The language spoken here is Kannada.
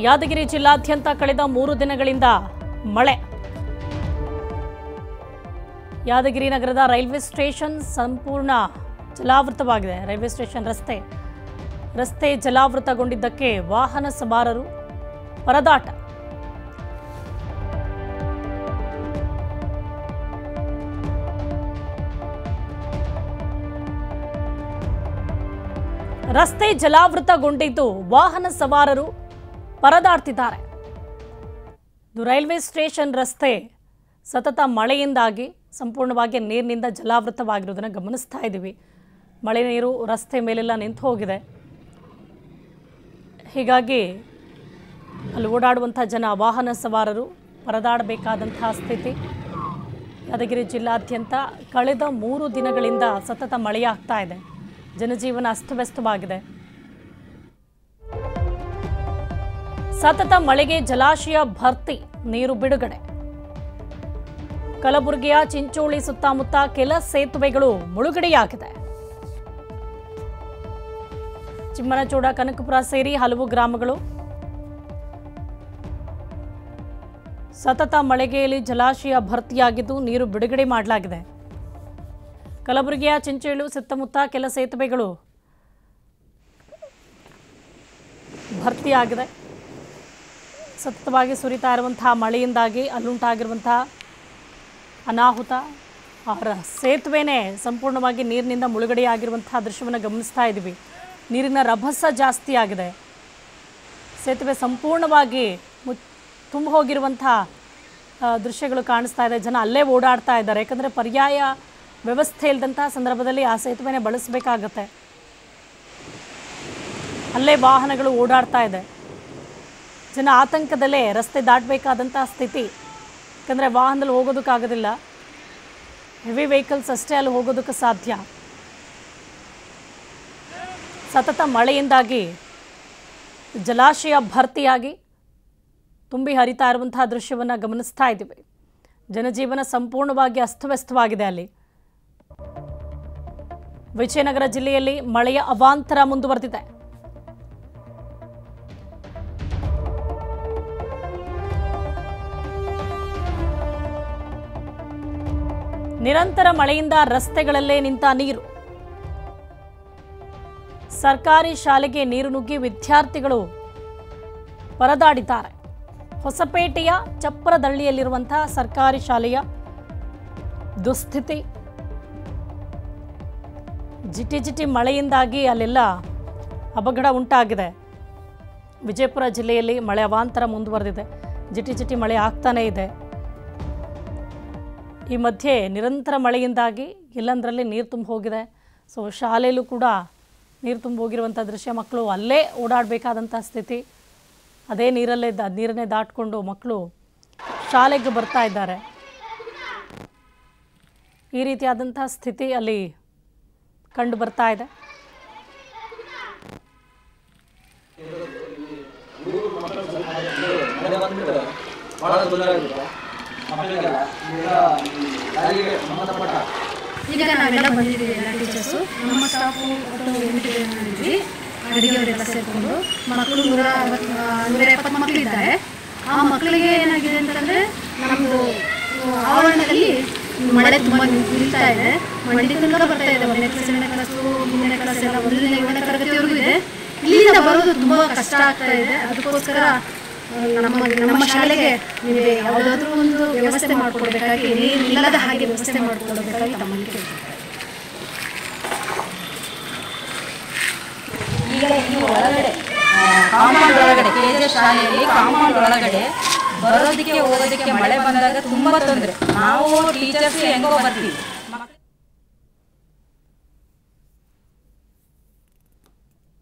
ಯಾದಗಿರಿ ಜಿಲ್ಲಾದ್ಯಂತ ಕಳೆದ ಮೂರು ದಿನಗಳಿಂದ ಮಳೆ ಯಾದಗಿರಿ ನಗರದ ರೈಲ್ವೆ ಸ್ಟೇಷನ್ ಸಂಪೂರ್ಣ ಜಲಾವೃತವಾಗಿದೆ ರೈಲ್ವೆ ಸ್ಟೇಷನ್ ರಸ್ತೆ ರಸ್ತೆ ಜಲಾವೃತಗೊಂಡಿದ್ದಕ್ಕೆ ವಾಹನ ಸವಾರರು ಪರದಾಟ ರಸ್ತೆ ಜಲಾವೃತಗೊಂಡಿದ್ದು ವಾಹನ ಸವಾರರು ಪರದಾಡ್ತಿದ್ದಾರೆ ಇದು ರೈಲ್ವೆ ಸ್ಟೇಷನ್ ರಸ್ತೆ ಸತತ ಮಳೆಯಿಂದಾಗಿ ಸಂಪೂರ್ಣವಾಗಿ ನೀರಿನಿಂದ ಜಲಾವೃತವಾಗಿರೋದನ್ನು ಗಮನಿಸ್ತಾ ಇದ್ದೀವಿ ಮಳೆ ನೀರು ರಸ್ತೆ ಮೇಲೆಲ್ಲ ನಿಂತು ಹೋಗಿದೆ ಹೀಗಾಗಿ ಅಲ್ಲಿ ಓಡಾಡುವಂಥ ಜನ ವಾಹನ ಸವಾರರು ಪರದಾಡಬೇಕಾದಂತಹ ಸ್ಥಿತಿ ಯಾದಗಿರಿ ಜಿಲ್ಲಾದ್ಯಂತ ಕಳೆದ ಮೂರು ದಿನಗಳಿಂದ ಸತತ ಮಳೆಯಾಗ್ತಾ ಇದೆ ಜನಜೀವನ ಅಸ್ತವ್ಯಸ್ತವಾಗಿದೆ ಸತತ ಮಳೆಗೆ ಜಲಾಶಯ ಭರ್ತಿ ನೀರು ಬಿಡುಗಡೆ ಕಲಬುರಗಿಯ ಚಿಂಚೋಳಿ ಸುತ್ತಮುತ್ತ ಕೆಲ ಸೇತುವೆಗಳು ಮುಳುಗಡೆಯಾಗಿದೆ ಚಿಮ್ಮನಚೂಡ ಕನಕಪುರ ಸೇರಿ ಹಲವು ಗ್ರಾಮಗಳು ಸತತ ಮಳೆಗೆಯಲ್ಲಿ ಜಲಾಶಯ ಭರ್ತಿಯಾಗಿದ್ದು ನೀರು ಬಿಡುಗಡೆ ಮಾಡಲಾಗಿದೆ ಕಲಬುರಗಿಯ ಚಿಂಚೋಳಿ ಸುತ್ತಮುತ್ತ ಕೆಲ ಸೇತುವೆಗಳು ಭರ್ತಿಯಾಗಿದೆ ಸತತವಾಗಿ ಸುರಿತಾ ಇರುವಂತಹ ಮಳೆಯಿಂದಾಗಿ ಅಲ್ಲುಂಟಾಗಿರುವಂತಹ ಅನಾಹುತ ಆ ರ- ಸೇತುವೆನೇ ಸಂಪೂರ್ಣವಾಗಿ ನೀರಿನಿಂದ ಮುಳುಗಡೆಯಾಗಿರುವಂತಹ ದೃಶ್ಯವನ್ನು ಗಮನಿಸ್ತಾ ಇದ್ದೀವಿ ನೀರಿನ ರಭಸ ಜಾಸ್ತಿ ಆಗಿದೆ ಸೇತುವೆ ಸಂಪೂರ್ಣವಾಗಿ ಮು ತುಂಬ ಹೋಗಿರುವಂಥ ಆ, ದೃಶ್ಯಗಳು ಕಾಣಿಸ್ತಾ ಇದೆ ಜನ ಅಲ್ಲೇ ಓಡಾಡ್ತಾ ಇದ್ದಾರೆ ಯಾಕಂದರೆ ಪರ್ಯಾಯ ವ್ಯವಸ್ಥೆ ಇಲ್ಲದಂತಹ ಸಂದರ್ಭದಲ್ಲಿ ಆ ಸೇತುವೆನೇ ಬಳಸಬೇಕಾಗತ್ತೆ ಅಲ್ಲೇ ವಾಹನಗಳು ಓಡಾಡ್ತಾ ಇದೆ ಜನ ಆತಂಕದಲ್ಲೇ ರಸ್ತೆ ದಾಟಬೇಕಾದಂತಹ ಸ್ಥಿತಿ ಯಾಕಂದರೆ ವಾಹನದಲ್ಲಿ ಹೋಗೋದಕ್ಕಾಗೋದಿಲ್ಲ ಹೆವಿ ವೆಹಿಕಲ್ಸ್ ಅಷ್ಟೇ ಅಲ್ಲಿ ಹೋಗೋದಕ್ಕೆ ಸಾಧ್ಯ ಸತತ ಮಳೆಯಿಂದಾಗಿ ಜಲಾಶಯ ಭರ್ತಿಯಾಗಿ ತುಂಬಿ ಹರಿತಾ ಇರುವಂತಹ ದೃಶ್ಯವನ್ನು ಗಮನಿಸ್ತಾ ಇದ್ದೀವಿ ಜನಜೀವನ ಸಂಪೂರ್ಣವಾಗಿ ಅಸ್ತವ್ಯಸ್ತವಾಗಿದೆ ಅಲ್ಲಿ ವಿಜಯನಗರ ಜಿಲ್ಲೆಯಲ್ಲಿ ಮಳೆಯ ಅವಾಂತರ ಮುಂದುವರೆದಿದೆ ನಿರಂತರ ಮಳೆಯಿಂದ ರಸ್ತೆಗಳಲ್ಲೇ ನಿಂತ ನೀರು ಸರ್ಕಾರಿ ಶಾಲೆಗೆ ನೀರು ನುಗ್ಗಿ ವಿದ್ಯಾರ್ಥಿಗಳು ಪರದಾಡಿದ್ದಾರೆ ಹೊಸಪೇಟೆಯ ಚಪ್ಪರದಳ್ಳಿಯಲ್ಲಿರುವಂತಹ ಸರ್ಕಾರಿ ಶಾಲೆಯ ದುಸ್ಥಿತಿ ಜಿಟಿ ಜಿಟಿ ಮಳೆಯಿಂದಾಗಿ ಅಲ್ಲೆಲ್ಲ ಅಪಘಡ ಉಂಟಾಗಿದೆ ವಿಜಯಪುರ ಜಿಲ್ಲೆಯಲ್ಲಿ ಮಳೆ ಅವಾಂತರ ಮುಂದುವರೆದಿದೆ ಜಿಟಿ ಜಿಟಿ ಮಳೆ ಆಗ್ತಾನೇ ಇದೆ ಈ ಮಧ್ಯೆ ನಿರಂತರ ಮಳೆಯಿಂದಾಗಿ ಎಲ್ಲಂದರಲ್ಲಿ ನೀರು ತುಂಬ ಹೋಗಿದೆ ಸೊ ಶಾಲೆಯಲ್ಲೂ ಕೂಡ ನೀರು ತುಂಬ ಹೋಗಿರುವಂಥ ದೃಶ್ಯ ಮಕ್ಕಳು ಅಲ್ಲೇ ಓಡಾಡಬೇಕಾದಂಥ ಸ್ಥಿತಿ ಅದೇ ನೀರಲ್ಲೇ ದಾ ನೀರನ್ನೇ ದಾಟಿಕೊಂಡು ಮಕ್ಕಳು ಶಾಲೆಗೆ ಬರ್ತಾ ಇದ್ದಾರೆ ಈ ರೀತಿಯಾದಂಥ ಸ್ಥಿತಿ ಅಲ್ಲಿ ಕಂಡು ಬರ್ತಾ ಇದೆ ಮನೆ ಬಂದ್ಬಿಟ್ಟು ಭಾಳ ತೊಂದರೆ ಆಗುತ್ತೆ ಮಕ್ಕಳಿಗೆಲ್ಲ ಈಗ ಶಾಲೆಗೆ ಸಂಬಂಧಪಟ್ಟ ಈಗ ನಾವೆಲ್ಲ ಬಂದಿದ್ದೀವಿ ಎಲ್ಲ ಟೀಚರ್ಸು ನಮ್ಮ ಸ್ಟಾಫು ಒಟ್ಟು ಎಂಟು ಜನ ಇದ್ವಿ ಅಡುಗೆಯವರೆಲ್ಲ ಸೇರಿಕೊಂಡು ಮಕ್ಕಳು ನೂರ ಅರವತ್ತು ನೂರ ಎಪ್ಪತ್ತು ಮಕ್ಕಳು ಇದ್ದಾರೆ ಆ ಮಕ್ಕಳಿಗೆ ಏನಾಗಿದೆ ಅಂತಂದರೆ ನಮ್ಮದು ಆವರಣದಲ್ಲಿ ಮಳೆ ತುಂಬ ನಿಲ್ತಾ ಇದೆ ಮಂಡಿ ತನಕ ಬರ್ತಾ ಇದೆ ಒಂದನೇ ಕ್ಲಾಸ್ ಎರಡನೇ ಕ್ಲಾಸು ಮೂರನೇ ಕ್ಲಾಸ್ ಎಲ್ಲ ಒಂದನೇ ಏಳನೇ ತರಗತಿವರೆಗೂ ಇದೆ ಇಲ್ಲಿಂದ ಬರೋದು ತುಂಬ ಕಷ್ಟ ಆಗ್ತಾ ಇದೆ ಅದಕ್ಕೋಸ್ಕರ ಆ, ನಮ್ಮ ನಮ್ಮ ಶಾಲೆಗೆ ನೀವು ಯಾವುದಾದ್ರೂ ಒಂದು ವ್ಯವಸ್ಥೆ ಮಾಡಿಕೊಡ್ಬೇಕಾಗಿ ನೀರು ಇಲ್ಲದ ಹಾಗೆ ವ್ಯವಸ್ಥೆ ಮಾಡಿಕೊಡ್ಬೇಕಾಗಿ ತಮ್ಮಲ್ಲಿ ಕೇಳ್ತೀನಿ ಈಗ ಈ ಒಳಗಡೆ ಕಾಂಪೌಂಡ್ ಒಳಗಡೆ ಕೆ ಜೆ ಶಾಲೆಯಲ್ಲಿ ಕಾಂಪೌಂಡ್ ಒಳಗಡೆ ಬರೋದಕ್ಕೆ ಹೋಗೋದಕ್ಕೆ ಮಳೆ ಬಂದಾಗ ತುಂಬಾ ತೊಂದರೆ ನಾವು ಟೀಚರ್ಸ್ ಹೆಂಗೋ ಬರ್ತೀವಿ